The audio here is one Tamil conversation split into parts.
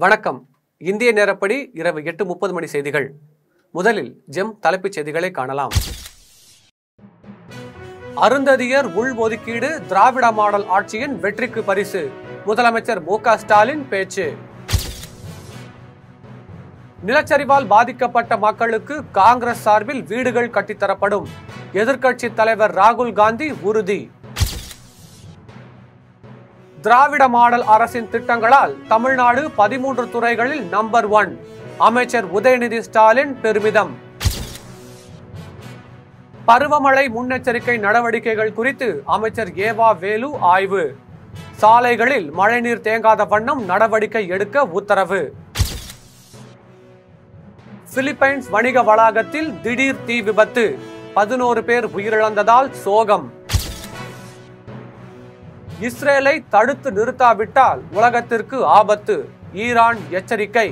வணக்கம் இந்திய நேரப்படி இரவு எட்டு முப்பது மணி செய்திகள் முதலில் ஜெம் தலைப்புச் செய்திகளை காணலாம் அருந்ததியர் உள்ஒதுக்கீடு திராவிட மாடல் ஆட்சியின் வெற்றிக்கு பரிசு முதலமைச்சர் மு க ஸ்டாலின் பேச்சு நிலச்சரிவால் பாதிக்கப்பட்ட மக்களுக்கு காங்கிரஸ் சார்பில் வீடுகள் கட்டித்தரப்படும் எதிர்க்கட்சி தலைவர் ராகுல் காந்தி உறுதி திராவிட மாடல் அரசின் திட்டங்களால் தமிழ்நாடு பதிமூன்று துறைகளில் நம்பர் ஒன் அமைச்சர் உதயநிதி ஸ்டாலின் பெருமிதம் பருவமழை முன்னெச்சரிக்கை நடவடிக்கைகள் குறித்து அமைச்சர் ஏவா வேலு ஆய்வு சாலைகளில் மழைநீர் தேங்காத வண்ணம் நடவடிக்கை எடுக்க உத்தரவு பிலிப்பைன்ஸ் வணிக வளாகத்தில் திடீர் தீ விபத்து பதினோரு பேர் உயிரிழந்ததால் சோகம் இஸ்ரேலை தடுத்து நிறுத்தாவிட்டால் உலகத்திற்கு ஆபத்து ஈரான் எச்சரிக்கை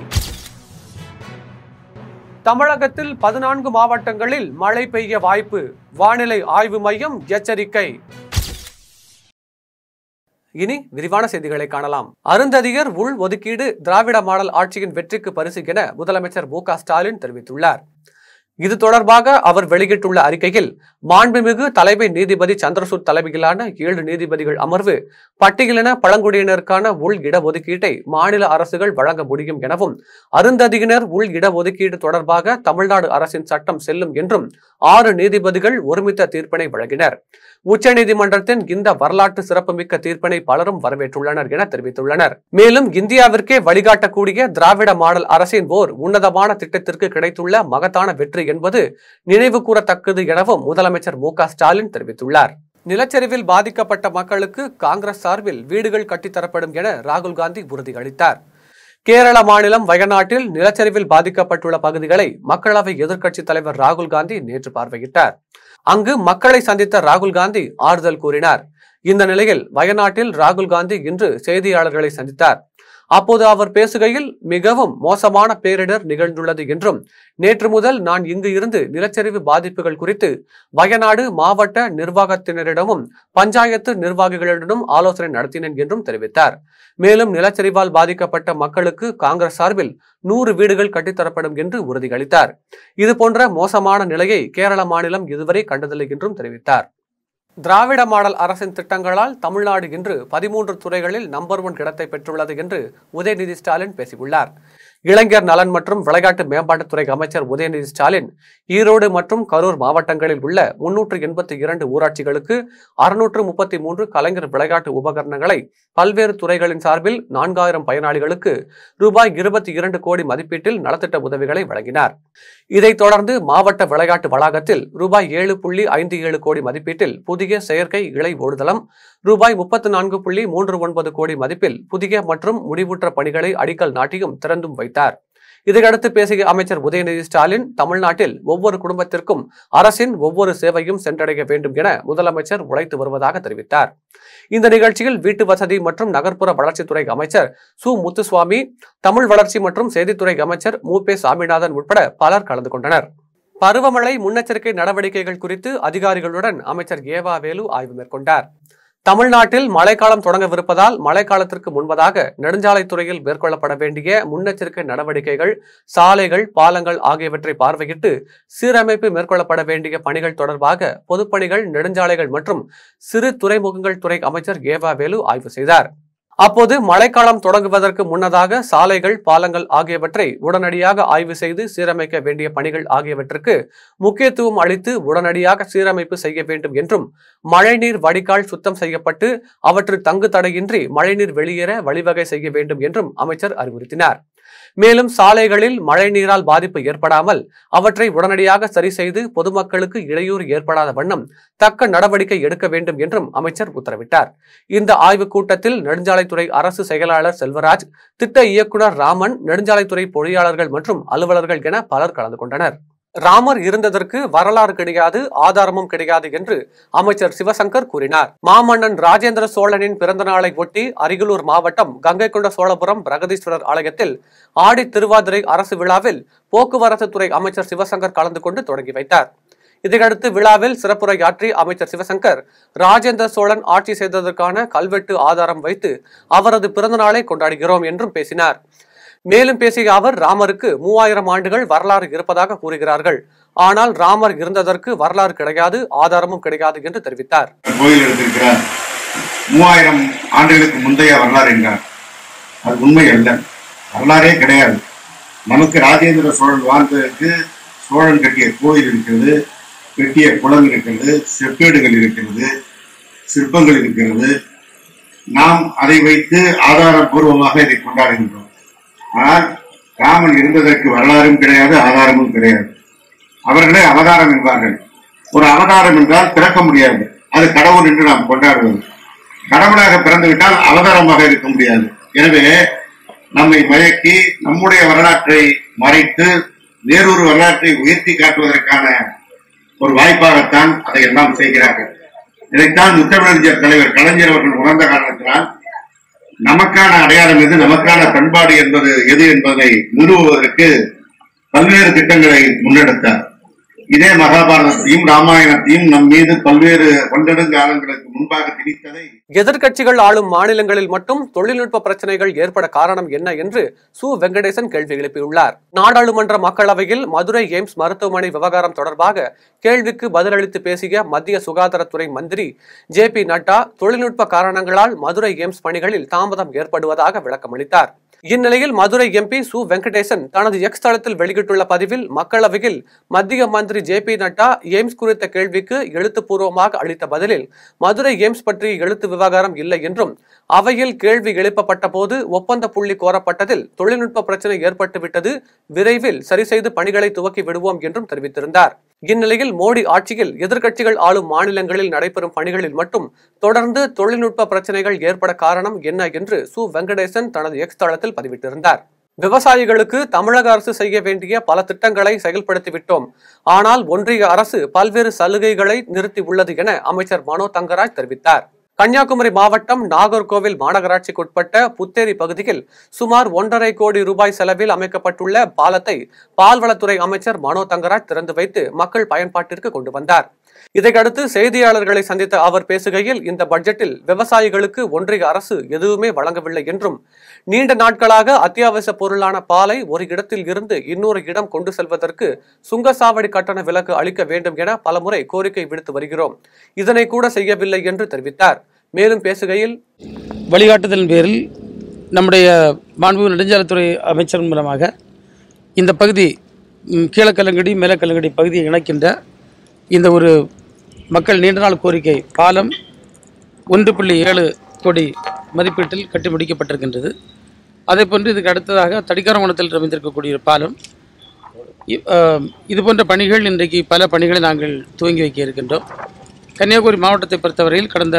தமிழகத்தில் பதினான்கு மாவட்டங்களில் மழை பெய்ய வாய்ப்பு வானிலை ஆய்வு மையம் எச்சரிக்கை இனி விரிவான செய்திகளை காணலாம் அருந்ததியர் உள் ஒதுக்கீடு திராவிட மாடல் ஆட்சியின் வெற்றிக்கு பரிசு என முதலமைச்சர் மு க ஸ்டாலின் தெரிவித்துள்ளார் இது தொடர்பாக அவர் வெளியிட்டுள்ள அறிக்கையில் மாண்புமிகு தலைமை நீதிபதி சந்திரசூட் தலைமையிலான ஏழு நீதிபதிகள் அமர்வு பட்டியலின பழங்குடியினருக்கான உள் இடஒதுக்கீட்டை மாநில அரசுகள் வழங்க முடியும் எனவும் அருந்ததியினர் உள் இடஒதுக்கீடு தொடர்பாக தமிழ்நாடு அரசின் சட்டம் செல்லும் என்றும் ஆறு நீதிபதிகள் ஒருமித்த தீர்ப்பினை வழங்கினர் உச்சநீதிமன்றத்தின் இந்த வரலாற்று சிறப்புமிக்க தீர்ப்பினை பலரும் வரவேற்றுள்ளனர் என தெரிவித்துள்ளனர் மேலும் இந்தியாவிற்கே வழிகாட்டக்கூடிய திராவிட மாடல் அரசின் ஓர் உன்னதமான திட்டத்திற்கு கிடைத்துள்ள மகத்தான வெற்றி என்பது நினைவு கூறத்தக்கது எனவும் முதலமைச்சர் மு க ஸ்டாலின் தெரிவித்துள்ளார் நிலச்சரிவில் பாதிக்கப்பட்ட மக்களுக்கு காங்கிரஸ் சார்பில் வீடுகள் கட்டித்தரப்படும் என ராகுல் காந்தி உறுதியளித்தார் கேரள மாநிலம் வயநாட்டில் நிலச்சரிவில் பாதிக்கப்பட்டுள்ள பகுதிகளை மக்களவை எதிர்க்கட்சித் தலைவர் ராகுல் காந்தி நேற்று பார்வையிட்டார் அங்கு மக்களை சந்தித்த ராகுல் காந்தி ஆறுதல் கூறினார் இந்த நிலையில் வயநாட்டில் ராகுல் காந்தி இன்று செய்தியாளர்களை சந்தித்தார் அப்போது அவர் பேசுகையில் மிகவும் மோசமான பேரிடர் நிகழ்ந்துள்ளது என்றும் நேற்று முதல் நான் இங்கு இருந்து நிலச்சரிவு பாதிப்புகள் குறித்து வயநாடு மாவட்ட நிர்வாகத்தினரிடமும் பஞ்சாயத்து நிர்வாகிகளிடமும் ஆலோசனை நடத்தினேன் என்றும் தெரிவித்தார் மேலும் நிலச்சரிவால் பாதிக்கப்பட்ட மக்களுக்கு காங்கிரஸ் சார்பில் நூறு வீடுகள் கட்டித்தரப்படும் என்று உறுதியளித்தார் இதுபோன்ற மோசமான நிலையை கேரள மாநிலம் இதுவரை கண்டதில்லை என்றும் தெரிவித்தார் திராவிட மாடல் அரசின் திட்டங்களால் தமிழ்நாடு இன்று பதிமூன்று துறைகளில் நம்பர் ஒன் இடத்தை பெற்றுள்ளது என்று உதயநிதி ஸ்டாலின் பேசியுள்ளார் இளைஞர் நலன் மற்றும் விளையாட்டு மேம்பாட்டுத்துறை அமைச்சர் உதயநிதி ஸ்டாலின் ஈரோடு மற்றும் கரூர் மாவட்டங்களில் உள்ள முன்னூற்று எண்பத்தி இரண்டு ஊராட்சிகளுக்கு அறுநூற்று முப்பத்தி மூன்று கலைஞர் விளையாட்டு உபகரணங்களை பல்வேறு துறைகளின் சார்பில் நான்காயிரம் பயனாளிகளுக்கு ரூபாய் இருபத்தி இரண்டு கோடி மதிப்பீட்டில் நலத்திட்ட உதவிகளை வழங்கினார் இதைத் தொடர்ந்து மாவட்ட விளையாட்டு வளாகத்தில் ரூபாய் ஏழு புள்ளி ஐந்து ஏழு கோடி மதிப்பீட்டில் புதிய செயற்கை இலை ஓடுதளம் ரூபாய் முப்பத்து நான்கு புள்ளி மூன்று ஒன்பது கோடி மதிப்பில் புதிய மற்றும் முடிவுற்ற பணிகளை அடிக்கல் நாட்டியும் திறந்தும் வைத்தார் இதையடுத்து பேசிய அமைச்சர் உதயநிதி ஸ்டாலின் தமிழ்நாட்டில் ஒவ்வொரு குடும்பத்திற்கும் அரசின் ஒவ்வொரு சேவையும் சென்றடைய வேண்டும் என முதலமைச்சர் உழைத்து வருவதாக தெரிவித்தார் இந்த நிகழ்ச்சியில் வீட்டு வசதி மற்றும் நகர்ப்புற வளர்ச்சித்துறை அமைச்சர் சு முத்துசுவாமி தமிழ் வளர்ச்சி மற்றும் செய்தித்துறை அமைச்சர் மு பே சாமிநாதன் உட்பட பலர் கலந்து கொண்டனர் பருவமழை முன்னெச்சரிக்கை நடவடிக்கைகள் குறித்து அதிகாரிகளுடன் அமைச்சர் ஏவா வேலு ஆய்வு மேற்கொண்டார் தமிழ்நாட்டில் மழைக்காலம் தொடங்கவிருப்பதால் மழைக்காலத்திற்கு முன்பதாக நெடுஞ்சாலைத்துறையில் மேற்கொள்ளப்பட வேண்டிய முன்னெச்சரிக்கை நடவடிக்கைகள் சாலைகள் பாலங்கள் ஆகியவற்றை பார்வையிட்டு சீரமைப்பு மேற்கொள்ளப்பட வேண்டிய பணிகள் தொடர்பாக பொதுப்பணிகள் நெடுஞ்சாலைகள் மற்றும் சிறு துறைமுகங்கள் துறை அமைச்சர் ஏவா வேலு ஆய்வு செய்தார் அப்போது மழைக்காலம் தொடங்குவதற்கு முன்னதாக சாலைகள் பாலங்கள் ஆகியவற்றை உடனடியாக ஆய்வு செய்து சீரமைக்க வேண்டிய பணிகள் ஆகியவற்றுக்கு முக்கியத்துவம் அளித்து உடனடியாக சீரமைப்பு செய்ய வேண்டும் என்றும் மழைநீர் வடிகால் சுத்தம் செய்யப்பட்டு அவற்றில் தங்கு தடையின்றி மழைநீர் வெளியேற வழிவகை செய்ய வேண்டும் என்றும் அமைச்சர் அறிவுறுத்தினார் மேலும் சாலைகளில் மழைநீரால் பாதிப்பு ஏற்படாமல் அவற்றை உடனடியாக சரி செய்து பொதுமக்களுக்கு இடையூறு ஏற்படாத வண்ணம் தக்க நடவடிக்கை எடுக்க வேண்டும் என்றும் அமைச்சர் உத்தரவிட்டார் இந்த ஆய்வுக் கூட்டத்தில் நெடுஞ்சாலைத்துறை அரசு செயலாளர் செல்வராஜ் திட்ட இயக்குனர் ராமன் நெடுஞ்சாலைத்துறை பொறியாளர்கள் மற்றும் அலுவலர்கள் என பலர் கலந்து கொண்டனர் ராமர் இருந்ததற்கு வரலாறு கிடையாது ஆதாரமும் கிடையாது என்று அமைச்சர் சிவசங்கர் கூறினார் மாமன்னன் ராஜேந்திர சோழனின் பிறந்த நாளை ஒட்டி அரியலூர் மாவட்டம் கங்கை கொண்ட சோழபுரம் பிரகதீஸ்வரர் ஆலயத்தில் ஆடி திருவாதிரை அரசு விழாவில் போக்குவரத்து துறை அமைச்சர் சிவசங்கர் கலந்து கொண்டு தொடங்கி வைத்தார் இதையடுத்து விழாவில் சிறப்புரையாற்றி அமைச்சர் சிவசங்கர் ராஜேந்திர சோழன் ஆட்சி செய்ததற்கான கல்வெட்டு ஆதாரம் வைத்து அவரது பிறந்த நாளை கொண்டாடுகிறோம் என்றும் பேசினார் மேலும் பேசிய அவர் ராமருக்கு மூவாயிரம் ஆண்டுகள் வரலாறு இருப்பதாக கூறுகிறார்கள் ஆனால் ராமர் இருந்ததற்கு வரலாறு கிடையாது ஆதாரமும் கிடையாது என்று தெரிவித்தார் கோயில் எடுத்திருக்கிறார் மூவாயிரம் ஆண்டுகளுக்கு முந்தைய வரலாறு என்றார் அது உண்மை அல்ல வரலாறே கிடையாது நமக்கு ராஜேந்திர சோழன் வாழ்ந்ததற்கு சோழன் கட்டிய கோயில் இருக்கிறது கட்டிய குளம் இருக்கிறது செப்பேடுகள் இருக்கிறது சிற்பங்கள் இருக்கிறது நாம் அதை வைத்து ஆதாரபூர்வமாக இதை கொண்டாடுகின்றோம் ஆனால் ராமன் இருந்ததற்கு வரலாறும் கிடையாது ஆதாரமும் கிடையாது அவர்களே அவதாரம் என்பார்கள் ஒரு அவதாரம் என்றால் பிறக்க முடியாது அது கடவுள் என்று நாம் கொண்டாடுவது கடவுளாக பிறந்து விட்டால் அவதாரமாக இருக்க முடியாது எனவே நம்மை மயக்கி நம்முடைய வரலாற்றை மறைத்து வேறொரு வரலாற்றை உயர்த்தி காட்டுவதற்கான ஒரு வாய்ப்பாகத்தான் அதை எல்லாம் செய்கிறார்கள் இதைத்தான் முத்தமிழறிஞர் தலைவர் கலைஞர் அவர்கள் உணர்ந்த காரணத்தினால் நமக்கான அடையாளம் எது நமக்கான பண்பாடு என்பது எது என்பதை நிறுவுவதற்கு பல்வேறு திட்டங்களை முன்னெடுத்தார் இதே மகாபாரதத்தையும் ராமாயணத்தையும் நம் மீது பல்வேறு பன்னெடுங்காலங்களுக்கு முன்பாக திணித்ததை எதிர்க்கட்சிகள் ஆளும் மாநிலங்களில் மட்டும் தொழில்நுட்ப பிரச்சனைகள் ஏற்பட காரணம் என்ன என்று சு வெங்கடேசன் கேள்வி எழுப்பியுள்ளார் நாடாளுமன்ற மக்களவையில் மதுரை எய்ம்ஸ் மருத்துவமனை விவகாரம் தொடர்பாக கேள்விக்கு பதிலளித்து பேசிய மத்திய சுகாதாரத்துறை மந்திரி ஜே பி நட்டா தொழில்நுட்ப காரணங்களால் மதுரை எய்ம்ஸ் பணிகளில் தாமதம் ஏற்படுவதாக விளக்கமளித்தார் இந்நிலையில் மதுரை எம்பி சு வெங்கடேசன் தனது எக்ஸ் தளத்தில் வெளியிட்டுள்ள பதிவில் மக்களவையில் மத்திய மந்திரி ஜே பி நட்டா எய்ம்ஸ் குறித்த கேள்விக்கு எழுத்துப்பூர்வமாக அளித்த பதிலில் மதுரை எய்ம்ஸ் பற்றிய எழுத்து விவகாரம் இல்லை என்றும் அவையில் கேள்வி எழுப்பப்பட்ட போது ஒப்பந்த புள்ளி கோரப்பட்டதில் தொழில்நுட்ப பிரச்சனை ஏற்பட்டுவிட்டது விரைவில் சரி செய்து பணிகளை துவக்கி விடுவோம் என்றும் தெரிவித்திருந்தார் இந்நிலையில் மோடி ஆட்சியில் எதிர்க்கட்சிகள் ஆளும் மாநிலங்களில் நடைபெறும் பணிகளில் மட்டும் தொடர்ந்து தொழில்நுட்ப பிரச்சனைகள் ஏற்பட காரணம் என்ன என்று சு வெங்கடேசன் தனது எக்ஸ் தளத்தில் பதிவிட்டிருந்தார் விவசாயிகளுக்கு தமிழக அரசு செய்ய வேண்டிய பல திட்டங்களை செயல்படுத்திவிட்டோம் ஆனால் ஒன்றிய அரசு பல்வேறு சலுகைகளை நிறுத்தி உள்ளது என அமைச்சர் மனோ தங்கராஜ் தெரிவித்தார் கன்னியாகுமரி மாவட்டம் நாகர்கோவில் மாநகராட்சிக்குட்பட்ட புத்தேரி பகுதியில் சுமார் ஒன்றரை கோடி ரூபாய் செலவில் அமைக்கப்பட்டுள்ள பாலத்தை பால்வளத்துறை அமைச்சர் மனோ தங்கராஜ் திறந்து வைத்து மக்கள் பயன்பாட்டிற்கு கொண்டு வந்தார் இதையடுத்து செய்தியாளர்களை சந்தித்த அவர் பேசுகையில் இந்த பட்ஜெட்டில் விவசாயிகளுக்கு ஒன்றிய அரசு எதுவுமே வழங்கவில்லை என்றும் நீண்ட நாட்களாக அத்தியாவசிய பொருளான பாலை ஒரு இடத்தில் இருந்து இன்னொரு இடம் கொண்டு செல்வதற்கு சுங்கசாவடி கட்டண விலக்கு அளிக்க வேண்டும் என பலமுறை கோரிக்கை விடுத்து வருகிறோம் இதனை கூட செய்யவில்லை என்று தெரிவித்தார் மேலும் பேசுகையில் வழிகாட்டுதலின் பேரில் நம்முடைய மாண்பு நெடுஞ்சாலைத்துறை அமைச்சர் மூலமாக இந்த பகுதி ம், கீழக்கல்லங்கடி மேலக்கல்லங்கடி பகுதியை இணைக்கின்ற இந்த ஒரு மக்கள் நீண்ட நாள் கோரிக்கை பாலம் ஒன்று புள்ளி ஏழு கோடி மதிப்பீட்டில் கட்டி முடிக்கப்பட்டிருக்கின்றது அதே போன்று இதுக்கு அடுத்ததாக தடிக்காரங்குணத்தில் அமைந்திருக்கக்கூடிய ஒரு பாலம் இ- ஆம், இது போன்ற பணிகள் இன்றைக்கு பல பணிகளை நாங்கள் துவங்கி வைக்க இருக்கின்றோம் கன்னியாகுமரி மாவட்டத்தை பொறுத்தவரையில் கடந்த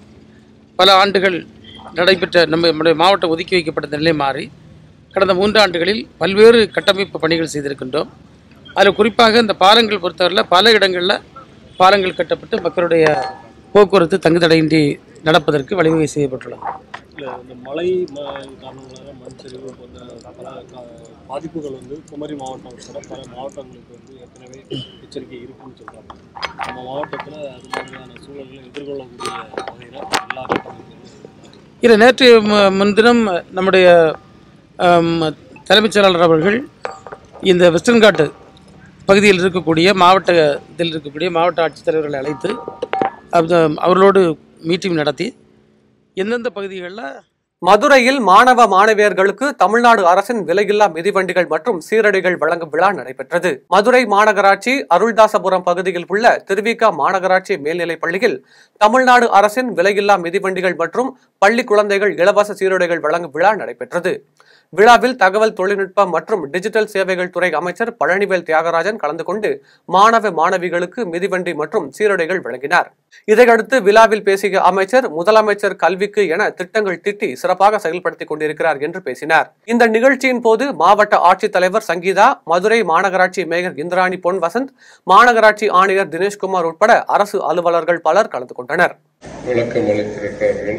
பல ஆண்டுகள் நடைபெற்ற நம்ம நம்முடைய மாவட்டம் ஒதுக்கி வைக்கப்பட்ட நிலை மாறி கடந்த மூன்று ஆண்டுகளில் பல்வேறு கட்டமைப்பு பணிகள் செய்திருக்கின்றோம் அதில் குறிப்பாக இந்த பாலங்கள் பொறுத்தவரையில் பல இடங்களில் பாலங்கள் கட்டப்பட்டு மக்களுடைய போக்குவரத்து தங்குதடையின்றி நடப்பதற்கு வழிவகை செய்யப்பட்டுள்ளது இல்லை இந்த மழை ம- காரணங்களாக மண் சரிவு போன்ற பல கா- பாதிப்புகள் வந்து குமரி மாவட்டம் உட்பட பல மாவட்டங்களுக்கு வந்து ஏற்கனவே எச்சரிக்கை இருக்குன்னு சொல்கிறாங்க நம்ம மாவட்டத்தில் அது மாதிரியான சூழல்களை எதிர்கொள்ளக்கூடிய வகையில் எல்லா கட்டமைப்புகளும் இது நேற்று மு- முன்தினம் நம்முடைய ஆம், தலைமைச் செயலாளர் அவர்கள் இந்த வெஸ்டர்ன் காட்டு பகுதியில் இருக்கக்கூடிய மாவட்டத்தில் இருக்கக்கூடிய மாவட்ட ஆட்சித்தலைவர்களை அழைத்து அது- அவர்களோடு மீட்டிங் நடத்தி எந்தெந்த பகுதிகளில் மதுரையில் மாணவ மாணவியர்களுக்கு தமிழ்நாடு அரசின் விலையில்லா மிதிவண்டிகள் மற்றும் சீரடிகள் வழங்கும் விழா நடைபெற்றது மதுரை மாநகராட்சி அருள்தாசபுரம் பகுதியில் உள்ள திருவிக மாநகராட்சி மேல்நிலைப் பள்ளியில் தமிழ்நாடு அரசின் விலையில்லா மிதிவண்டிகள் மற்றும் பள்ளி குழந்தைகள் இலவச சீருடைகள் வழங்கும் விழா நடைபெற்றது விழாவில் தகவல் தொழில்நுட்பம் மற்றும் டிஜிட்டல் சேவைகள் துறை அமைச்சர் பழனிவேல் தியாகராஜன் கலந்து கொண்டு மாணவ மாணவிகளுக்கு மிதிவண்டி மற்றும் சீருடைகள் வழங்கினார் இதையடுத்து விழாவில் பேசிய அமைச்சர் முதலமைச்சர் கல்விக்கு என திட்டங்கள் திட்டி சிறப்பாக செயல்படுத்திக் கொண்டிருக்கிறார் என்று பேசினார் இந்த நிகழ்ச்சியின் போது மாவட்ட ஆட்சித்தலைவர் சங்கீதா மதுரை மாநகராட்சி மேயர் இந்திராணி பொன் வசந்த் மாநகராட்சி ஆணையர் தினேஷ்குமார் உட்பட அரசு அலுவலர்கள் பலர் கலந்து கொண்டனர் விளக்கம் அளித்திருக்கிறார்கள்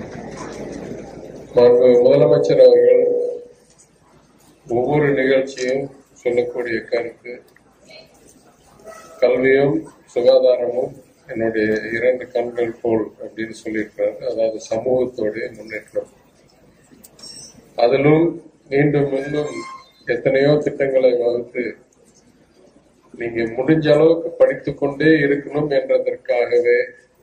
மாண்பு முதலமைச்சர் அவர்கள் ஒவ்வொரு நிகழ்ச்சியும் சொல்லக்கூடிய கருத்து கல்வியும் சுகாதாரமும் என்னுடைய இரண்டு கண்கள் போல் அப்படின்னு சொல்லியிருக்கிறாரு அதாவது சமூகத்தோடைய முன்னேற்றம் அதிலும் மீண்டும் மீண்டும் எத்தனையோ திட்டங்களை வகுத்து நீங்க முடிஞ்ச அளவுக்கு படித்துக் கொண்டே இருக்கணும் என்றதற்காகவே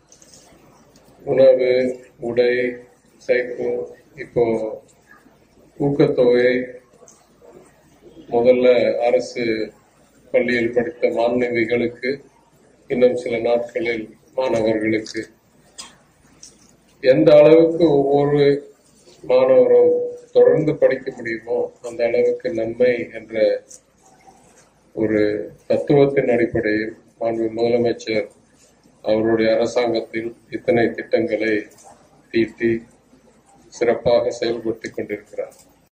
உணவு உடை சைக்கிள் இப்போ ஊக்கத்தொகை முதல்ல அரசு பள்ளியில் படித்த மாணவிகளுக்கு இன்னும் சில நாட்களில் மாணவர்களுக்கு எந்த அளவுக்கு ஒவ்வொரு மாணவரும் தொடர்ந்து படிக்க முடியுமோ அந்த அளவுக்கு நன்மை என்ற ஒரு தத்துவத்தின் அடிப்படையில் மாண்பு முதலமைச்சர் அவருடைய அரசாங்கத்தில் இத்தனை திட்டங்களை தீட்டி சிறப்பாக செயல்படுத்திக் கொண்டிருக்கிறார்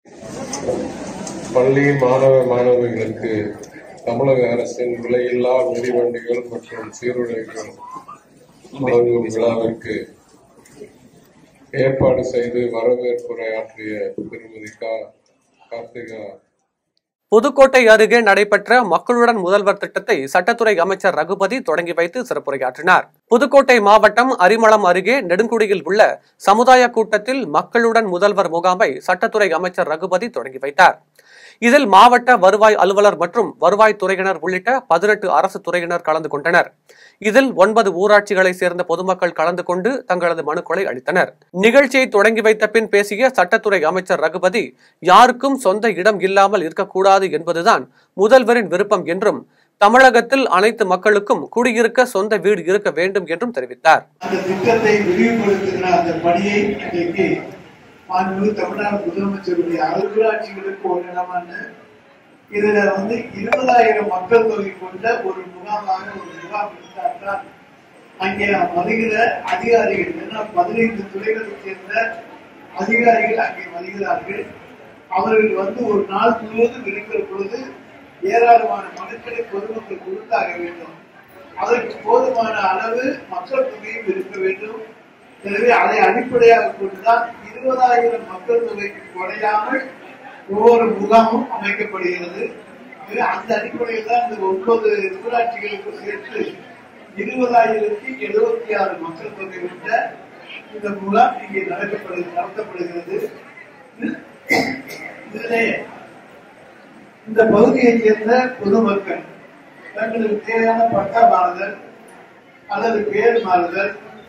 பள்ளி மாணவ மாணவிகளுக்கு தமிழக அரசின் விலையில்லா மிதிவண்டிகள் மற்றும் சீருடைகள் வழங்கும் விழாவிற்கு ஏற்பாடு செய்து வரவேற்புரையாற்றிய திருமதி கா கார்த்திகா புதுக்கோட்டை அருகே நடைபெற்ற மக்களுடன் முதல்வர் திட்டத்தை சட்டத்துறை அமைச்சர் ரகுபதி தொடங்கி வைத்து சிறப்புரையாற்றினார் புதுக்கோட்டை மாவட்டம் அரிமளம் அருகே நெடுங்குடியில் உள்ள சமுதாய கூட்டத்தில் மக்களுடன் முதல்வர் முகாமை சட்டத்துறை அமைச்சர் ரகுபதி தொடங்கி வைத்தார் இதில் மாவட்ட வருவாய் அலுவலர் மற்றும் வருவாய் துறையினர் உள்ளிட்ட பதினெட்டு அரசு துறையினர் கலந்து கொண்டனர் இதில் ஒன்பது ஊராட்சிகளை சேர்ந்த பொதுமக்கள் கலந்து கொண்டு தங்களது மனுக்களை அளித்தனர் நிகழ்ச்சியை தொடங்கி வைத்த பின் பேசிய சட்டத்துறை அமைச்சர் ரகுபதி யாருக்கும் சொந்த இடம் இல்லாமல் இருக்கக்கூடாது என்பதுதான் முதல்வரின் விருப்பம் என்றும் தமிழகத்தில் அனைத்து மக்களுக்கும் குடியிருக்க சொந்த வீடு இருக்க வேண்டும் என்றும் தெரிவித்தார் அந்த திட்டத்தை விரிவுபடுத்துகிற அந்த பணியை இன்றைக்கு மாண்பு தமிழ்நாடு முதலமைச்சருடைய அலுவலாட்சிகளுக்கு ஒரு இடமான்னு இதுல வந்து இருபதாயிரம் மக்கள் தொகை கொண்ட ஒரு முகாமாக ஒரு முகாம் இருந்தால்தான் அங்கே வருகிற அதிகாரிகள் ஏன்னா பதினைந்து துறைகளைச் சேர்ந்த அதிகாரிகள் அங்கே வருகிறார்கள் அவர்கள் வந்து ஒரு நாள் முழுவதும் இருக்கிற பொழுது ஏராளமான மனுக்களை பொதுமக்கள் கொடுத்தாக வேண்டும் அதற்கு போதுமான அளவு மக்கள் தொகையும் இருக்க வேண்டும் எனவே அதை அடிப்படையாக கொண்டுதான் இருபதாயிரம் மக்கள் தொகைக்கு குறையாமல் ஒவ்வொரு முகாமும் அமைக்கப்படுகிறது எனவே அந்த அடிப்படையில் தான் இந்த ஒன்பது ஊராட்சிகளுக்கு சேர்த்து இருபதாயிரத்தி எழுபத்தி ஆறு மக்கள் தொகை கொண்ட இந்த முகாம் இங்கே நடக்கப்படு நடத்தப்படுகிறது இதிலே இந்த பகுதியைச் சேர்ந்த பொதுமக்கள் தங்களுக்கு தேவையான பட்டா மாறுதல் அல்லது பேர் மாறுதல்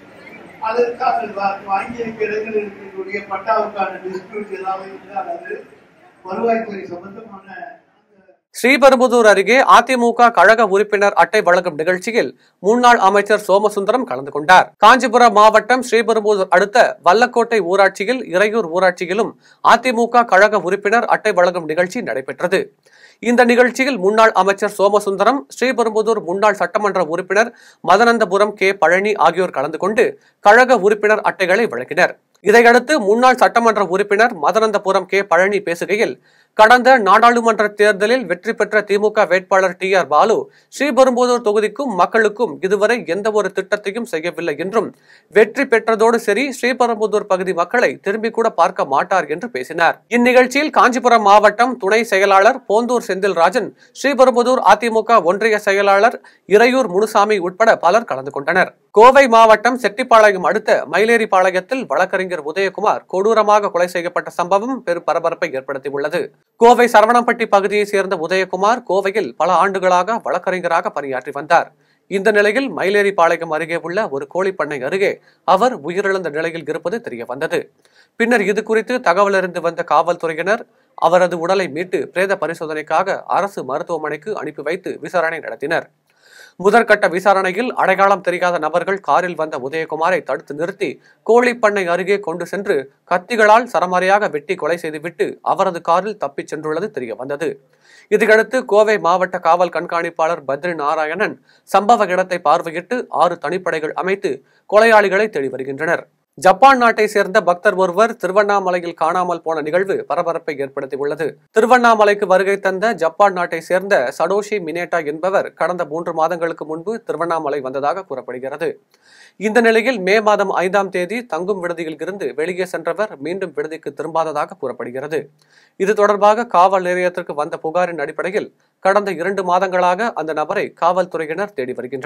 அல்லது தாங்கள் வா- வாங்கியிருக்க இடங்களில் இருக்கக்கூடிய பட்டாவுக்கான டிஸ்பியூட் ஏதாவது இருந்தால் அது வருவாய்த்துறை சம்பந்தமான அந்த ஸ்ரீபெரும்புதூர் அருகே அதிமுக கழக உறுப்பினர் அட்டை வழங்கும் நிகழ்ச்சியில் முன்னாள் அமைச்சர் சோமசுந்தரம் கலந்து கொண்டார் காஞ்சிபுரம் மாவட்டம் ஸ்ரீபெரும்புதூர் அடுத்த வல்லக்கோட்டை ஊராட்சியில் இறையூர் ஊராட்சியிலும் அதிமுக கழக உறுப்பினர் அட்டை வழங்கும் நிகழ்ச்சி நடைபெற்றது இந்த நிகழ்ச்சியில் முன்னாள் அமைச்சர் சோமசுந்தரம் ஸ்ரீபெரும்புதூர் முன்னாள் சட்டமன்ற உறுப்பினர் மதனந்தபுரம் கே பழனி ஆகியோர் கலந்து கொண்டு கழக உறுப்பினர் அட்டைகளை வழங்கினர் இதையடுத்து முன்னாள் சட்டமன்ற உறுப்பினர் மதனந்தபுரம் கே பழனி பேசுகையில் கடந்த நாடாளுமன்ற தேர்தலில் வெற்றி பெற்ற திமுக வேட்பாளர் டி ஆர் பாலு ஸ்ரீபெரும்புதூர் தொகுதிக்கும் மக்களுக்கும் இதுவரை எந்த ஒரு திட்டத்தையும் செய்யவில்லை என்றும் வெற்றி பெற்றதோடு சரி ஸ்ரீபெரும்புதூர் பகுதி மக்களை திரும்பி கூட பார்க்க மாட்டார் என்று பேசினார் இந்நிகழ்ச்சியில் காஞ்சிபுரம் மாவட்டம் துணை செயலாளர் போந்தூர் செந்தில்ராஜன் ஸ்ரீபெரும்புதூர் அதிமுக ஒன்றிய செயலாளர் இறையூர் முனுசாமி உட்பட பலர் கலந்து கொண்டனர் கோவை மாவட்டம் செட்டிப்பாளையம் அடுத்த மயிலேறிப்பாளையத்தில் வழக்கறிஞர் உதயகுமார் கொடூரமாக கொலை செய்யப்பட்ட சம்பவம் பெரும் பரபரப்பை ஏற்படுத்தியுள்ளது கோவை சரவணம்பட்டி பகுதியைச் சேர்ந்த உதயகுமார் கோவையில் பல ஆண்டுகளாக வழக்கறிஞராக பணியாற்றி வந்தார் இந்த நிலையில் மயிலேறிப்பாளையம் அருகே உள்ள ஒரு கோழிப்பண்ணை அருகே அவர் உயிரிழந்த நிலையில் இருப்பது தெரிய வந்தது பின்னர் இது குறித்து தகவல் அறிந்து வந்த காவல்துறையினர் அவரது உடலை மீட்டு பிரேத பரிசோதனைக்காக அரசு மருத்துவமனைக்கு அனுப்பி வைத்து விசாரணை நடத்தினர் முதற்கட்ட விசாரணையில் அடையாளம் தெரியாத நபர்கள் காரில் வந்த உதயகுமாரை தடுத்து நிறுத்தி கோழிப்பண்ணை அருகே கொண்டு சென்று கத்திகளால் சரமாரியாக வெட்டி கொலை செய்துவிட்டு அவரது காரில் தப்பிச் சென்றுள்ளது தெரிய வந்தது இதையடுத்து கோவை மாவட்ட காவல் கண்காணிப்பாளர் பத்ரி நாராயணன் சம்பவ இடத்தை பார்வையிட்டு ஆறு தனிப்படைகள் அமைத்து கொலையாளிகளை தேடி வருகின்றனர் ஜப்பான் நாட்டை சேர்ந்த பக்தர் ஒருவர் திருவண்ணாமலையில் காணாமல் போன நிகழ்வு பரபரப்பை ஏற்படுத்தியுள்ளது திருவண்ணாமலைக்கு வருகை தந்த ஜப்பான் நாட்டை சேர்ந்த சடோஷி மினேட்டா என்பவர் கடந்த மூன்று மாதங்களுக்கு முன்பு திருவண்ணாமலை வந்ததாக கூறப்படுகிறது இந்த நிலையில் மே மாதம் ஐந்தாம் தேதி தங்கும் விடுதியில் இருந்து வெளியே சென்றவர் மீண்டும் விடுதிக்கு திரும்பாததாக கூறப்படுகிறது இது தொடர்பாக காவல் நிலையத்திற்கு வந்த புகாரின் அடிப்படையில் கடந்த இரண்டு மாதங்களாக அந்த நபரை காவல்துறையினர் தேடி வருகின்றனர்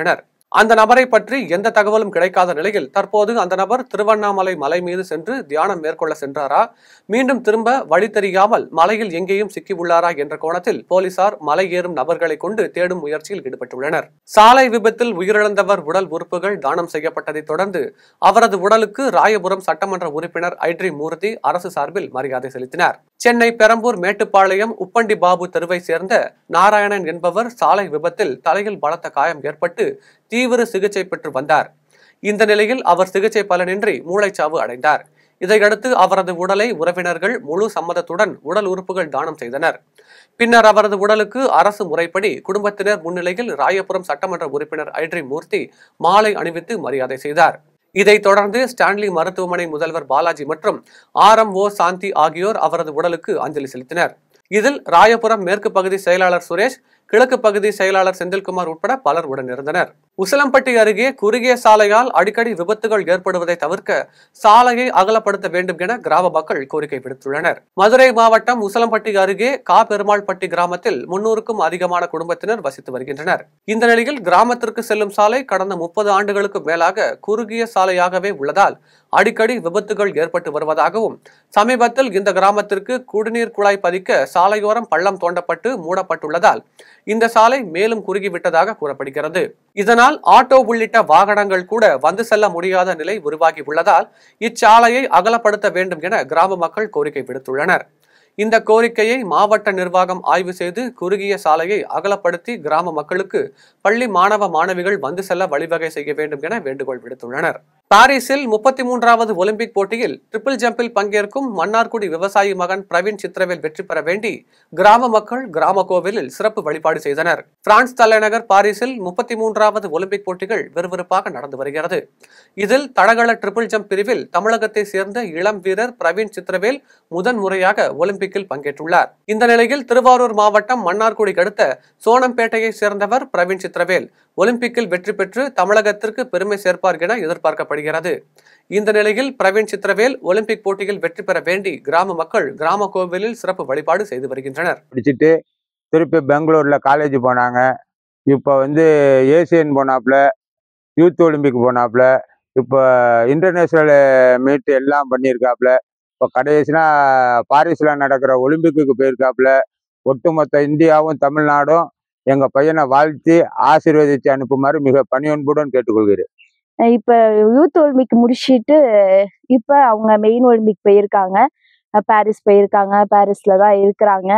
அந்த நபரை பற்றி எந்த தகவலும் கிடைக்காத நிலையில் தற்போது அந்த நபர் திருவண்ணாமலை மலை மீது சென்று தியானம் மேற்கொள்ள சென்றாரா மீண்டும் திரும்ப வழி தெரியாமல் மலையில் எங்கேயும் சிக்கியுள்ளாரா என்ற கோணத்தில் போலீசார் மலை ஏறும் நபர்களை கொண்டு தேடும் முயற்சியில் ஈடுபட்டுள்ளனர் சாலை விபத்தில் உயிரிழந்தவர் உடல் உறுப்புகள் தானம் செய்யப்பட்டதை தொடர்ந்து அவரது உடலுக்கு ராயபுரம் சட்டமன்ற உறுப்பினர் ஐட்ரி மூர்த்தி அரசு சார்பில் மரியாதை செலுத்தினார் சென்னை பெரம்பூர் மேட்டுப்பாளையம் உப்பண்டி பாபு தெருவை சேர்ந்த நாராயணன் என்பவர் சாலை விபத்தில் தலையில் பலத்த காயம் ஏற்பட்டு தீவிர சிகிச்சை பெற்று வந்தார் இந்த நிலையில் அவர் சிகிச்சை பலனின்றி மூளைச்சாவு அடைந்தார் இதையடுத்து அவரது உடலை உறவினர்கள் முழு சம்மதத்துடன் உடல் உறுப்புகள் தானம் செய்தனர் பின்னர் அவரது உடலுக்கு அரசு முறைப்படி குடும்பத்தினர் முன்னிலையில் ராயபுரம் சட்டமன்ற உறுப்பினர் ஐட்ரி மூர்த்தி மாலை அணிவித்து மரியாதை செய்தார் இதைத் தொடர்ந்து ஸ்டான்லி மருத்துவமனை முதல்வர் பாலாஜி மற்றும் ஆர் எம் ஓ சாந்தி ஆகியோர் அவரது உடலுக்கு அஞ்சலி செலுத்தினர் இதில் ராயபுரம் மேற்கு பகுதி செயலாளர் சுரேஷ் கிழக்கு பகுதி செயலாளர் செந்தில்குமார் உட்பட பலர் உடனிருந்தனர் உசிலம்பட்டி அருகே குறுகிய சாலையால் அடிக்கடி விபத்துகள் ஏற்படுவதை தவிர்க்க சாலையை அகலப்படுத்த வேண்டும் என கிராம மக்கள் கோரிக்கை விடுத்துள்ளனர் மதுரை மாவட்டம் உசிலம்பட்டி அருகே காபெருமாள்பட்டி கிராமத்தில் முன்னூறுக்கும் அதிகமான குடும்பத்தினர் வசித்து வருகின்றனர் இந்த நிலையில் கிராமத்திற்கு செல்லும் சாலை கடந்த முப்பது ஆண்டுகளுக்கு மேலாக குறுகிய சாலையாகவே உள்ளதால் அடிக்கடி விபத்துகள் ஏற்பட்டு வருவதாகவும் சமீபத்தில் இந்த கிராமத்திற்கு குடிநீர் குழாய் பதிக்க சாலையோரம் பள்ளம் தோண்டப்பட்டு மூடப்பட்டுள்ளதால் இந்த சாலை மேலும் குறுகிவிட்டதாக கூறப்படுகிறது இதனால் ஆட்டோ உள்ளிட்ட வாகனங்கள் கூட வந்து செல்ல முடியாத நிலை உருவாகி உள்ளதால் இச்சாலையை அகலப்படுத்த வேண்டும் என கிராம மக்கள் கோரிக்கை விடுத்துள்ளனர் இந்த கோரிக்கையை மாவட்ட நிர்வாகம் ஆய்வு செய்து குறுகிய சாலையை அகலப்படுத்தி கிராம மக்களுக்கு பள்ளி மாணவ மாணவிகள் வந்து செல்ல வழிவகை செய்ய வேண்டும் என வேண்டுகோள் விடுத்துள்ளனர் பாரிஸில் முப்பத்தி மூன்றாவது ஒலிம்பிக் போட்டியில் ட்ரிபிள் ஜம்பில் பங்கேற்கும் மன்னார்குடி விவசாயி மகன் பிரவீன் சித்திரவேல் வெற்றி பெற வேண்டி கிராம மக்கள் கிராம கோவிலில் சிறப்பு வழிபாடு செய்தனர் பிரான்ஸ் தலைநகர் பாரிஸில் முப்பத்தி மூன்றாவது ஒலிம்பிக் போட்டிகள் விறுவிறுப்பாக நடந்து வருகிறது இதில் தடகள ட்ரிபிள் ஜம்ப் பிரிவில் தமிழகத்தை சேர்ந்த இளம் வீரர் பிரவீன் சித்திரவேல் முதன் முறையாக ஒலிம்பிக்கில் பங்கேற்றுள்ளார் இந்த நிலையில் திருவாரூர் மாவட்டம் மன்னார்குடிக்கு அடுத்த சோனம்பேட்டையை சேர்ந்தவர் பிரவீன் சித்திரவேல் ஒலிம்பிக்கில் வெற்றி பெற்று தமிழகத்திற்கு பெருமை சேர்ப்பார் என எதிர்பார்க்கப்படுகிறது இந்த நிலையில் பிரவீன் சித்திரவேல் ஒலிம்பிக் போட்டியில் வெற்றி பெற வேண்டி கிராம மக்கள் கிராம கோவிலில் சிறப்பு வழிபாடு செய்து வருகின்றனர் படிச்சுட்டு திருப்பி பெங்களூரில் காலேஜ் போனாங்க இப்போ வந்து ஏசியன் போனாப்புல யூத் ஒலிம்பிக் போனாப்புல இப்போ இன்டர்நேஷ்னல் மீட் எல்லாம் பண்ணியிருக்காப்புல இப்போ கடைசினா பாரிஸில் நடக்கிற ஒலிம்பிக்கு போயிருக்காப்புல ஒட்டுமொத்த இந்தியாவும் தமிழ்நாடும் எங்கள் பையனை வாழ்த்தி ஆசீர்வதித்து அனுப்புமாறு மிக பணியன்புடன் கேட்டுக்கொள்கிறேன் இப்போ யூத் ஒலிம்பிக் முடிச்சிட்டு இப்போ அவங்க மெயின் ஒலிம்பிக் போயிருக்காங்க அஹ் பாரிஸ் போயிருக்காங்க பாரிஸ்ல தான் இருக்கிறாங்க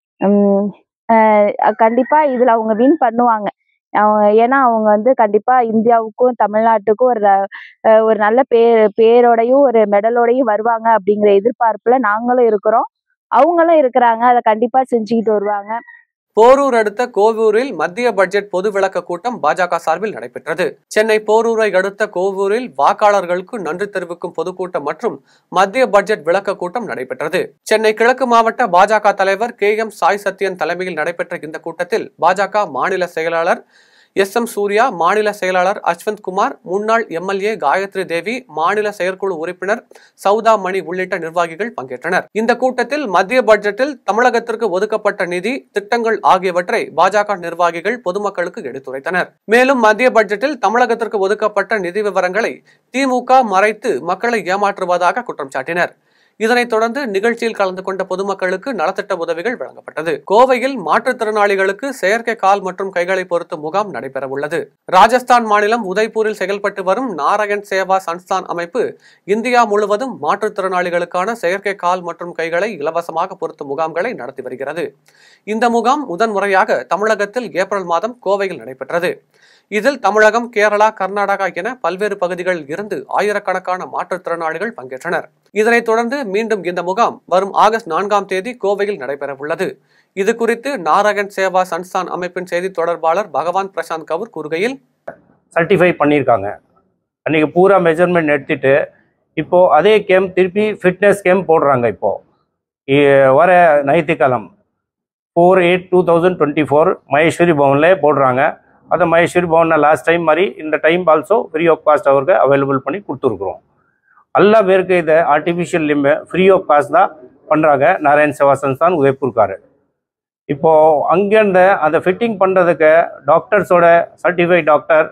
உம் அஹ் கண்டிப்பா இதுல அவங்க வின் பண்ணுவாங்க அவங்க ஏன்னா அவங்க வந்து கண்டிப்பா இந்தியாவுக்கும் தமிழ்நாட்டுக்கும் ஒரு அஹ் ஒரு நல்ல பேர் பேரோடையும் ஒரு மெடலோடையும் வருவாங்க அப்படிங்கிற எதிர்பார்ப்புல நாங்களும் இருக்கிறோம் அவங்களும் இருக்கிறாங்க அதை கண்டிப்பா செஞ்சுக்கிட்டு வருவாங்க போரூர் அடுத்த கோவூரில் மத்திய பட்ஜெட் பொது விளக்க கூட்டம் பாஜக சார்பில் நடைபெற்றது சென்னை போரூரை அடுத்த கோவூரில் வாக்காளர்களுக்கு நன்றி தெரிவிக்கும் பொதுக்கூட்டம் மற்றும் மத்திய பட்ஜெட் விளக்க கூட்டம் நடைபெற்றது சென்னை கிழக்கு மாவட்ட பாஜக தலைவர் கே எம் சாய் சத்யன் தலைமையில் நடைபெற்ற இந்த கூட்டத்தில் பாஜக மாநில செயலாளர் எஸ் எம் சூர்யா மாநில செயலாளர் அஸ்வந்த் குமார் முன்னாள் எம்எல்ஏ காயத்ரி தேவி மாநில செயற்குழு உறுப்பினர் சௌதா மணி உள்ளிட்ட நிர்வாகிகள் பங்கேற்றனர் இந்த கூட்டத்தில் மத்திய பட்ஜெட்டில் தமிழகத்திற்கு ஒதுக்கப்பட்ட நிதி திட்டங்கள் ஆகியவற்றை பாஜக நிர்வாகிகள் பொதுமக்களுக்கு எடுத்துரைத்தனர் மேலும் மத்திய பட்ஜெட்டில் தமிழகத்திற்கு ஒதுக்கப்பட்ட நிதி விவரங்களை திமுக மறைத்து மக்களை ஏமாற்றுவதாக குற்றம் சாட்டினர் இதனைத் தொடர்ந்து நிகழ்ச்சியில் கலந்து கொண்ட பொதுமக்களுக்கு நலத்திட்ட உதவிகள் வழங்கப்பட்டது கோவையில் மாற்றுத்திறனாளிகளுக்கு செயற்கை கால் மற்றும் கைகளை பொருத்தும் முகாம் நடைபெறவுள்ளது ராஜஸ்தான் மாநிலம் உதய்பூரில் செயல்பட்டு வரும் நாராயண் சேவா சன்ஸ்தான் அமைப்பு இந்தியா முழுவதும் மாற்றுத்திறனாளிகளுக்கான செயற்கை கால் மற்றும் கைகளை இலவசமாக பொருத்தும் முகாம்களை நடத்தி வருகிறது இந்த முகாம் முதன்முறையாக தமிழகத்தில் ஏப்ரல் மாதம் கோவையில் நடைபெற்றது இதில் தமிழகம் கேரளா கர்நாடகா என பல்வேறு பகுதிகளில் இருந்து ஆயிரக்கணக்கான மாற்றுத்திறனாளிகள் பங்கேற்றனர் இதனைத் தொடர்ந்து மீண்டும் இந்த முகாம் வரும் ஆகஸ்ட் நான்காம் தேதி கோவையில் நடைபெறவுள்ளது இது குறித்து நாராயண் சேவா சன்ஸ்தான் அமைப்பின் செய்தி தொடர்பாளர் பகவான் பிரசாந்த் கவுர் கூறுகையில் சர்டிஃபை பண்ணியிருக்காங்க அன்றைக்கி பூரா மெஷர்மெண்ட் எடுத்துட்டு இப்போது அதே கேம் திருப்பி ஃபிட்னஸ் கேம் போடுறாங்க இப்போது வர ஞாயிற்றுக்கிழமை four eight two thousand twenty four Maheshwari பவனில் போடுறாங்க அதை மகேஸ்வரி பவனில் லாஸ்ட் டைம் மாதிரி இந்த time also free of cost அவருக்கு அவைலபிள் பண்ணி கொடுத்துருக்குறோம் எல்லா பேருக்கு இதை artificial limb free of cost தான் பண்ணுறாங்க நாராயண் சேவா சன்ஸ்தான் உதய்பூர்கார் இப்போது அங்கேருந்து அந்த ஃபிட்டிங் பண்ணுறதுக்கு டாக்டர்ஸோட சர்டிஃபைட் டாக்டர்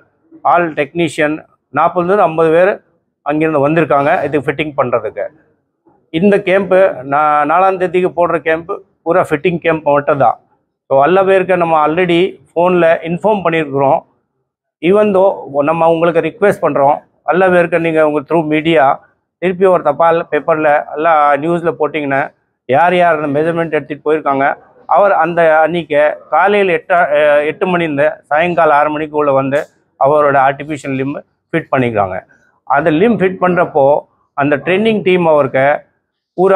ஆல் டெக்னீஷியன் நாற்பதுலேருந்து ஐம்பது பேர் அங்கேருந்து வந்திருக்காங்க இது ஃபிட்டிங் பண்ணுறதுக்கு இந்த கேம்ப்பு நான் நாலாம் தேதிக்கு போடுற கேம்ப்பு பூரா ஃபிட்டிங் கேம்ப் மட்டும் தான் ஸோ எல்லா பேருக்கு நம்ம ஆல்ரெடி ஃபோனில் இன்ஃபார்ம் பண்ணியிருக்கிறோம் ஈவன் தோ நம்ம உங்களுக்கு ரிக்வெஸ்ட் பண்ணுறோம் எல்லா பேருக்கு நீங்கள் உங்கள் த்ரூ மீடியா திருப்பி ஒரு தபால் பேப்பரில் எல்லாம் நியூஸில் போட்டிங்கன்னா யார் யார் அந்த மெஷர்மெண்ட் எடுத்துகிட்டு போயிருக்காங்க அவர் அந்த அன்னைக்கு காலையில் எட்டு அஹ், எட்டு மணி இந்த சாயங்காலம் ஆறு மணிக்குள்ளே வந்து அவரோட ஆர்டிஃபிஷியல் லிம் ஃபிட் பண்ணிக்கிறாங்க அந்த லிம் ஃபிட் பண்ணுறப்போ அந்த ட்ரைனிங் டீம் அவருக்கு பூரா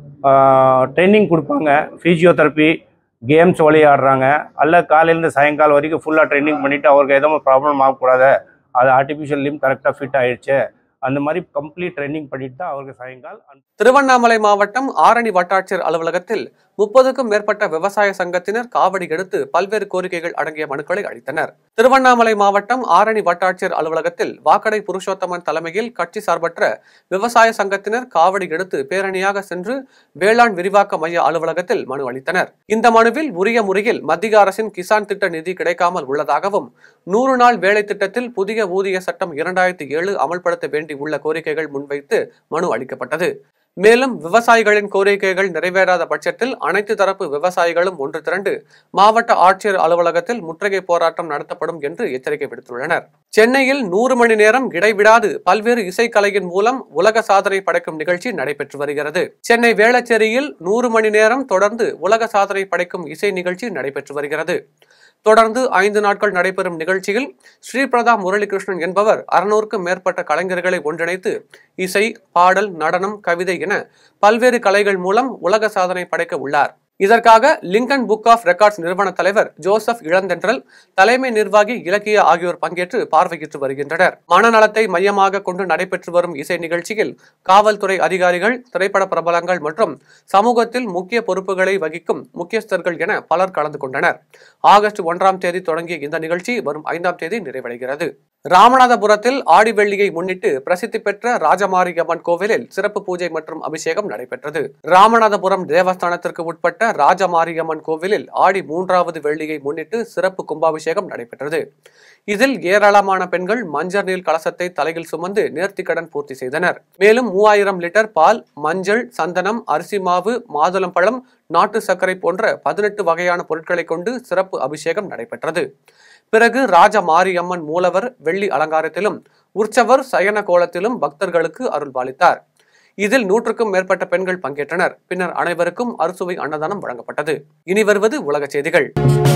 ட்ரைனிங் கொடுப்பாங்க ஃபிசியோதெரப்பி கேம்ஸ் விளையாடுறாங்க அல்ல காலையிலேருந்து சாயங்காலம் வரைக்கும் ஃபுல்லாக ட்ரைனிங் பண்ணிவிட்டு அவருக்கு எதுவும் ப்ராப்ளம் ஆகக்கூடாது அது ஆர்டிஃபிஷியல் லிம் கரெக்டாக ஃபிட் ஆயிடுச்சு அந்த மாதிரி கம்ப்ளீட் ட்ரைனிங் பண்ணிட்டு தான் அவருக்கு சாயங்காலம் திருவண்ணாமலை மாவட்டம் ஆரணி வட்டாட்சியர் அலுவலகத்தில் முப்பதுக்கும் மேற்பட்ட விவசாய சங்கத்தினர் காவடி எடுத்து பல்வேறு கோரிக்கைகள் அடங்கிய மனுக்களை அளித்தனர் திருவண்ணாமலை மாவட்டம் ஆரணி வட்டாட்சியர் அலுவலகத்தில் வாக்கடை புருஷோத்தமன் தலைமையில் கட்சி சார்பற்ற விவசாய சங்கத்தினர் காவடி எடுத்து பேரணியாக சென்று வேளாண் விரிவாக்க மைய அலுவலகத்தில் மனு அளித்தனர் இந்த மனுவில் உரிய முறையில் மத்திய அரசின் கிசான் திட்ட நிதி கிடைக்காமல் உள்ளதாகவும் நூறு நாள் வேலை திட்டத்தில் புதிய ஊதிய சட்டம் இரண்டாயிரத்தி ஏழு அமல்படுத்த வேண்டி உள்ள கோரிக்கைகள் முன்வைத்து மனு அளிக்கப்பட்டது மேலும் விவசாயிகளின் கோரிக்கைகள் நிறைவேறாத பட்சத்தில் அனைத்து தரப்பு விவசாயிகளும் ஒன்று திரண்டு மாவட்ட ஆட்சியர் அலுவலகத்தில் முற்றுகை போராட்டம் நடத்தப்படும் என்று எச்சரிக்கை விடுத்துள்ளனர் சென்னையில் நூறு மணி நேரம் இடைவிடாது பல்வேறு இசைக்கலையின் மூலம் உலக சாதனை படைக்கும் நிகழ்ச்சி நடைபெற்று வருகிறது சென்னை வேளச்சேரியில் நூறு மணி நேரம் தொடர்ந்து உலக சாதனை படைக்கும் இசை நிகழ்ச்சி நடைபெற்று வருகிறது தொடர்ந்து ஐந்து நாட்கள் நடைபெறும் நிகழ்ச்சியில் ஸ்ரீபிரதா முரளிகிருஷ்ணன் என்பவர் அறுநூறுக்கும் மேற்பட்ட கலைஞர்களை ஒன்றிணைத்து இசை பாடல் நடனம் கவிதை என பல்வேறு கலைகள் மூலம் உலக சாதனை படைக்க உள்ளார் இதற்காக லிங்கன் புக் ஆஃப் ரெக்கார்ட்ஸ் நிறுவன தலைவர் ஜோசப் இளந்தென்றல் தலைமை நிர்வாகி இலக்கிய ஆகியோர் பங்கேற்று பார்வையிட்டு வருகின்றனர் மனநலத்தை மையமாக கொண்டு நடைபெற்று வரும் இசை நிகழ்ச்சியில் காவல்துறை அதிகாரிகள் திரைப்பட பிரபலங்கள் மற்றும் சமூகத்தில் முக்கிய பொறுப்புகளை வகிக்கும் முக்கியஸ்தர்கள் என பலர் கலந்து கொண்டனர் ஆகஸ்ட் ஒன்றாம் தேதி தொடங்கிய இந்த நிகழ்ச்சி வரும் ஐந்தாம் தேதி நிறைவடைகிறது ராமநாதபுரத்தில் ஆடி வெள்ளியை முன்னிட்டு பிரசித்தி பெற்ற ராஜமாரியம்மன் கோவிலில் சிறப்பு பூஜை மற்றும் அபிஷேகம் நடைபெற்றது ராமநாதபுரம் தேவஸ்தானத்திற்கு உட்பட்ட ராஜமாரியம்மன் கோவிலில் ஆடி மூன்றாவது வெள்ளியை முன்னிட்டு சிறப்பு கும்பாபிஷேகம் நடைபெற்றது இதில் ஏராளமான பெண்கள் மஞ்சள் நீர் கலசத்தை தலையில் சுமந்து நேர்த்திக்கடன் பூர்த்தி செய்தனர் மேலும் மூவாயிரம் லிட்டர் பால் மஞ்சள் சந்தனம் அரிசி மாவு மாதுளம்பழம் நாட்டு சர்க்கரை போன்ற பதினெட்டு வகையான பொருட்களை கொண்டு சிறப்பு அபிஷேகம் நடைபெற்றது பிறகு ராஜ மாரியம்மன் மூலவர் வெள்ளி அலங்காரத்திலும் உற்சவர் சயன கோலத்திலும் பக்தர்களுக்கு அருள் பாலித்தார் இதில் நூற்றுக்கும் மேற்பட்ட பெண்கள் பங்கேற்றனர் பின்னர் அனைவருக்கும் அறுசுவை அன்னதானம் வழங்கப்பட்டது இனி வருவது உலக செய்திகள்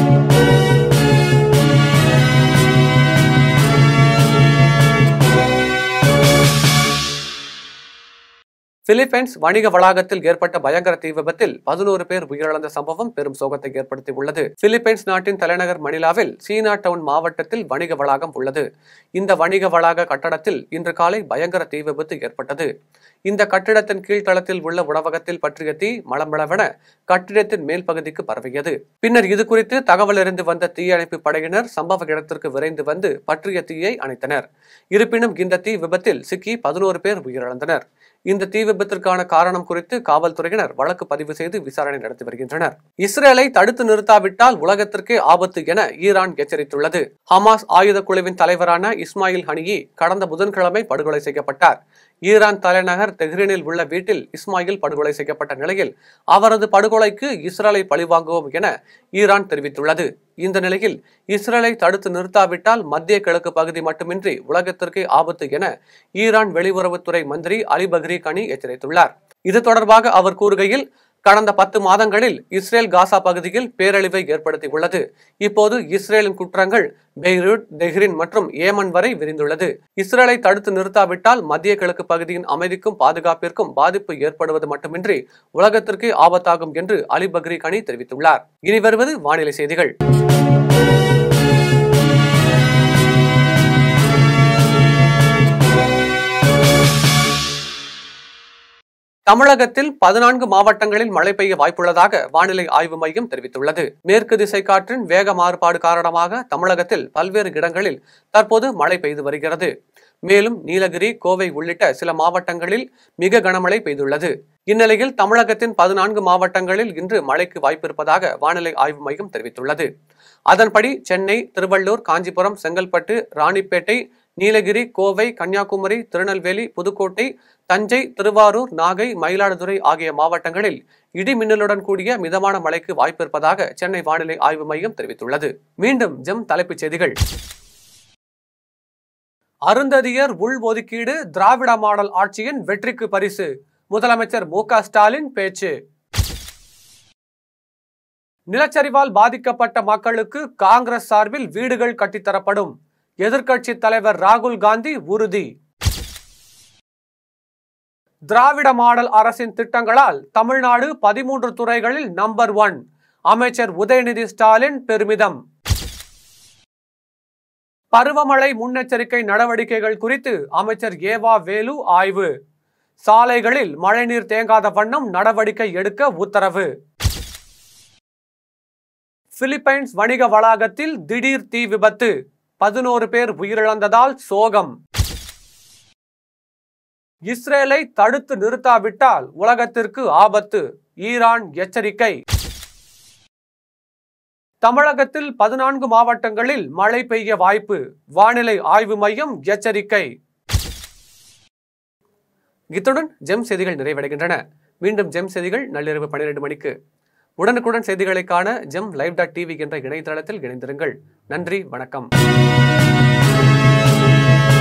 பிலிப்பைன்ஸ் வணிக வளாகத்தில் ஏற்பட்ட பயங்கர தீ விபத்தில் பதினோரு பேர் உயிரிழந்த சம்பவம் பெரும் சோகத்தை ஏற்படுத்தி உள்ளது பிலிப்பைன்ஸ் நாட்டின் தலைநகர் மணிலாவில் சீனா டவுன் மாவட்டத்தில் வணிக வளாகம் உள்ளது இந்த வணிக வளாக கட்டடத்தில் இன்று காலை பயங்கர தீ விபத்து ஏற்பட்டது இந்த கட்டிடத்தின் கீழ்த்தளத்தில் உள்ள உணவகத்தில் பற்றிய தீ மளமளவென கட்டிடத்தின் மேல் பகுதிக்கு பரவியது பின்னர் இது குறித்து தகவல் அறிந்து வந்த தீயணைப்பு படையினர் சம்பவ இடத்திற்கு விரைந்து வந்து பற்றிய தீயை அணைத்தனர் இருப்பினும் இந்த தீ விபத்தில் சிக்கி பதினோரு பேர் உயிரிழந்தனர் இந்த தீ விபத்திற்கான காரணம் குறித்து காவல்துறையினர் வழக்கு பதிவு செய்து விசாரணை நடத்தி வருகின்றனர் இஸ்ரேலை தடுத்து நிறுத்தாவிட்டால் உலகத்திற்கே ஆபத்து என ஈரான் எச்சரித்துள்ளது ஹமாஸ் ஆயுத குழுவின் தலைவரான இஸ்மாயில் ஹனியி கடந்த புதன்கிழமை படுகொலை செய்யப்பட்டார் ஈரான் தலைநகர் தெஹ்ரீனில் உள்ள வீட்டில் இஸ்மாயில் படுகொலை செய்யப்பட்ட நிலையில் அவரது படுகொலைக்கு இஸ்ரேலை பழிவாங்குவோம் என ஈரான் தெரிவித்துள்ளது இந்த நிலையில் இஸ்ரேலை தடுத்து நிறுத்தாவிட்டால் மத்திய கிழக்கு பகுதி மட்டுமின்றி உலகத்திற்கே ஆபத்து என ஈரான் வெளியுறவுத்துறை மந்திரி அலி பக்ரி கனி எச்சரித்துள்ளார் இது தொடர்பாக அவர் கூறுகையில் கடந்த பத்து மாதங்களில் இஸ்ரேல் காசா பகுதியில் பேரழிவை ஏற்படுத்தியுள்ளது இப்போது இஸ்ரேலின் குற்றங்கள் பெய்ரூட் தெஹ்ரின் மற்றும் ஏமன் வரை விரிந்துள்ளது இஸ்ரேலை தடுத்து நிறுத்தாவிட்டால் மத்திய கிழக்கு பகுதியின் அமைதிக்கும் பாதுகாப்பிற்கும் பாதிப்பு ஏற்படுவது மட்டுமின்றி உலகத்திற்கே ஆபத்தாகும் என்று அலி பக்ரி கனி தெரிவித்துள்ளார் இனி வருவது வானிலை செய்திகள் தமிழகத்தில் பதினான்கு மாவட்டங்களில் மழை பெய்ய வாய்ப்புள்ளதாக வானிலை ஆய்வு மையம் தெரிவித்துள்ளது மேற்கு திசை காற்றின் வேக மாறுபாடு காரணமாக தமிழகத்தில் பல்வேறு இடங்களில் தற்போது மழை பெய்து வருகிறது மேலும் நீலகிரி கோவை உள்ளிட்ட சில மாவட்டங்களில் மிக கனமழை பெய்துள்ளது இந்நிலையில் தமிழகத்தின் பதினான்கு மாவட்டங்களில் இன்று மழைக்கு வாய்ப்பிருப்பதாக வானிலை ஆய்வு மையம் தெரிவித்துள்ளது அதன்படி சென்னை திருவள்ளூர் காஞ்சிபுரம் செங்கல்பட்டு ராணிப்பேட்டை நீலகிரி கோவை கன்னியாகுமரி திருநெல்வேலி புதுக்கோட்டை தஞ்சை திருவாரூர் நாகை மயிலாடுதுறை ஆகிய மாவட்டங்களில் இடி மின்னலுடன் கூடிய மிதமான மழைக்கு வாய்ப்பு இருப்பதாக சென்னை வானிலை ஆய்வு மையம் தெரிவித்துள்ளது மீண்டும் ஜெம் தலைப்புச் செய்திகள் அருந்ததியர் உள்ஒதுக்கீடு திராவிட மாடல் ஆட்சியின் வெற்றிக்கு பரிசு முதலமைச்சர் மு க ஸ்டாலின் பேச்சு நிலச்சரிவால் பாதிக்கப்பட்ட மக்களுக்கு காங்கிரஸ் சார்பில் வீடுகள் கட்டித்தரப்படும் எதிர்க்கட்சி தலைவர் ராகுல் காந்தி உறுதி திராவிட மாடல் அரசின் திட்டங்களால் தமிழ்நாடு பதிமூன்று துறைகளில் நம்பர் ஒன் அமைச்சர் உதயநிதி ஸ்டாலின் பெருமிதம் பருவமழை முன்னெச்சரிக்கை நடவடிக்கைகள் குறித்து அமைச்சர் ஏவா வேலு ஆய்வு சாலைகளில் மழைநீர் தேங்காத வண்ணம் நடவடிக்கை எடுக்க உத்தரவு பிலிப்பைன்ஸ் வணிக வளாகத்தில் திடீர் தீ விபத்து பதினோரு பேர் உயிரிழந்ததால் சோகம் இஸ்ரேலை தடுத்து நிறுத்தாவிட்டால் உலகத்திற்கு ஆபத்து ஈரான் எச்சரிக்கை தமிழகத்தில் பதினான்கு மாவட்டங்களில் மழை பெய்ய வாய்ப்பு வானிலை ஆய்வு மையம் எச்சரிக்கை இத்துடன் ஜெம் செய்திகள் நிறைவடைகின்றன மீண்டும் ஜெம் செய்திகள் நள்ளிரவு பன்னிரண்டு மணிக்கு உடனுக்குடன் செய்திகளை காண ஜெம் லைவ் டாட் டிவி என்ற இணையதளத்தில் இணைந்திருங்கள் நன்றி வணக்கம்